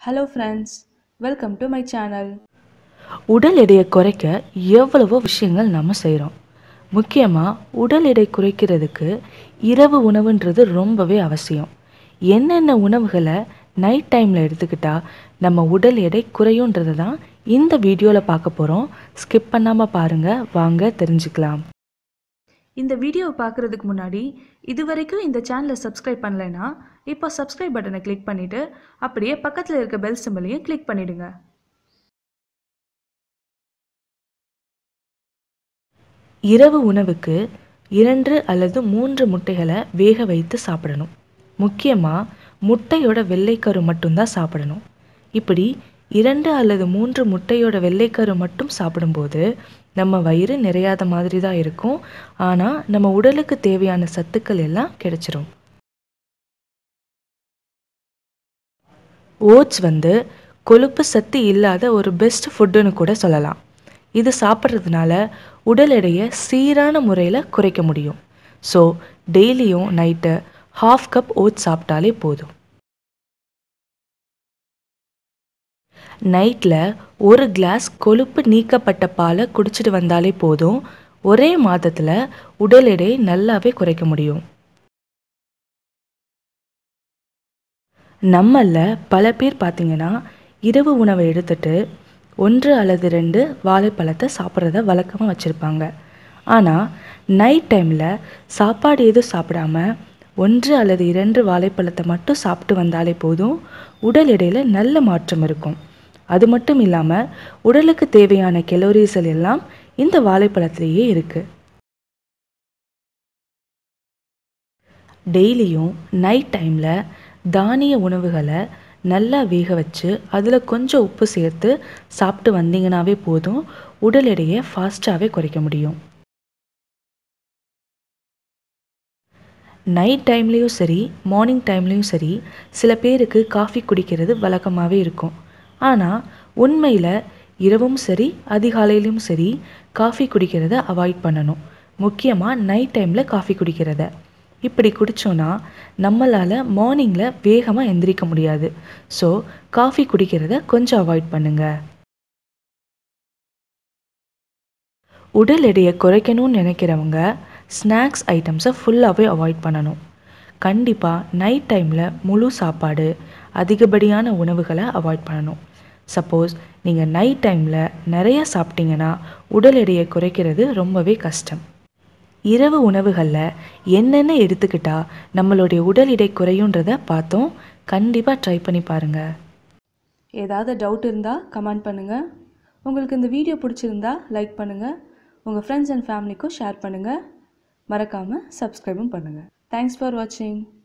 hello friends welcome to my channel உடல் எடையை குறைக்க எவ்வளவோ விஷயங்கள் நம்ம செய்கிறோம் முக்கியமாக உடல் எடை குறைக்கிறதுக்கு இரவு உணவுன்றது ரொம்பவே அவசியம் என்னென்ன உணவுகளை நைட் டைமில் எடுத்துக்கிட்டா நம்ம உடல் எடை குறையுன்றது தான் இந்த வீடியோவில் பார்க்க போகிறோம் ஸ்கிப் பண்ணாமல் பாருங்கள் வாங்க தெரிஞ்சுக்கலாம் இந்த வீடியோவை பார்க்குறதுக்கு முன்னாடி இது வரைக்கும் இந்த சேனலை சப்ஸ்கிரைப் பண்ணலைன்னா இப்போ சப்ஸ்கிரைப் பட்டனை கிளிக் பண்ணிவிட்டு அப்படியே பக்கத்தில் இருக்க பெல் சிம்பிளையும் கிளிக் பண்ணிடுங்க இரவு உணவுக்கு இரண்டு அல்லது மூன்று முட்டைகளை வேக வைத்து சாப்பிடணும் முக்கியமாக முட்டையோட வெள்ளைக்கரு மட்டும்தான் சாப்பிடணும் இப்படி இரண்டு அல்லது மூன்று முட்டையோட வெள்ளைக்கரு மட்டும் சாப்பிடும்போது நம்ம வயிறு நிறையாத மாதிரி தான் இருக்கும் ஆனால் நம்ம உடலுக்கு தேவையான சத்துக்கள் எல்லாம் கிடைச்சிரும் ஓட்ஸ் வந்து கொழுப்பு சத்து இல்லாத ஒரு பெஸ்ட் ஃபுட்டுன்னு கூட சொல்லலாம் இது சாப்பிட்றதுனால உடல் எடையை சீரான முறையில் குறைக்க முடியும் ஸோ டெய்லியும் நைட்டு ஹாஃப் கப் ஓட்ஸ் சாப்பிட்டாலே போதும் நைட்டில் ஒரு கிளாஸ் கொழுப்பு நீக்கப்பட்ட பாலை குடிச்சிட்டு வந்தாலே போதும் ஒரே மாதத்தில் உடல் எடையை நல்லாவே குறைக்க முடியும் நம்மளில் பல பேர் பார்த்தீங்கன்னா இரவு உணவை எடுத்துட்டு ஒன்று அல்லது ரெண்டு வாழைப்பழத்தை சாப்பிட்றத வழக்கமாக வச்சுருப்பாங்க ஆனால் நைட் டைமில் சாப்பாடு எதுவும் சாப்பிடாம ஒன்று அல்லது இரண்டு வாழைப்பழத்தை மட்டும் சாப்பிட்டு வந்தாலே போதும் உடல் எடையில் நல்ல மாற்றம் இருக்கும் அது மட்டும் இல்லாமல் உடலுக்கு தேவையான கெலோரிஸ்கள் எல்லாம் இந்த வாழைப்பழத்திலேயே இருக்குது டெய்லியும் நைட் டைமில் தானிய உணவுகளை நல்லா வேக வச்சு அதில் கொஞ்சம் உப்பு சேர்த்து சாப்பிட்டு வந்தீங்கன்னாவே போதும் உடல் எடையை ஃபாஸ்ட்டாகவே குறைக்க முடியும் நைட் டைம்லேயும் சரி மார்னிங் டைம்லேயும் சரி சில பேருக்கு காஃபி குடிக்கிறது வழக்கமாகவே இருக்கும் ஆனால் உண்மையில் இரவும் சரி அதிகாலையிலும் சரி காஃபி குடிக்கிறத அவாய்ட் பண்ணணும் முக்கியமாக நைட் டைமில் காஃபி குடிக்கிறத இப்படி குடித்தோன்னா நம்மளால் மார்னிங்கில் வேகமாக எந்திரிக்க முடியாது ஸோ காஃபி குடிக்கிறத கொஞ்சம் அவாய்ட் பண்ணுங்க உடல் எடையை குறைக்கணும்னு நினைக்கிறவங்க ஸ்நாக்ஸ் ஐட்டம்ஸை ஃபுல்லாகவே அவாய்ட் பண்ணணும் கண்டிப்பாக நைட் டைமில் முழு சாப்பாடு அதிகப்படியான உணவுகளை அவாய்ட் பண்ணணும் சப்போஸ் நீங்கள் நைட் டைமில் நிறைய சாப்பிட்டீங்கன்னா உடல் எடையை குறைக்கிறது ரொம்பவே கஷ்டம் இரவு உணவுகளில் என்னென்ன எடுத்துக்கிட்டா நம்மளுடைய உடல் எடை குறையுன்றதை பார்த்தோம் கண்டிப்பாக ட்ரை பண்ணி பாருங்கள் ஏதாவது டவுட் இருந்தால் கமெண்ட் பண்ணுங்கள் உங்களுக்கு இந்த வீடியோ பிடிச்சிருந்தா லைக் பண்ணுங்கள் உங்கள் ஃப்ரெண்ட்ஸ் அண்ட் ஃபேமிலிக்கும் ஷேர் பண்ணுங்கள் மறக்காமல் சப்ஸ்கிரைபும் பண்ணுங்கள் தேங்க்ஸ் ஃபார் வாட்சிங்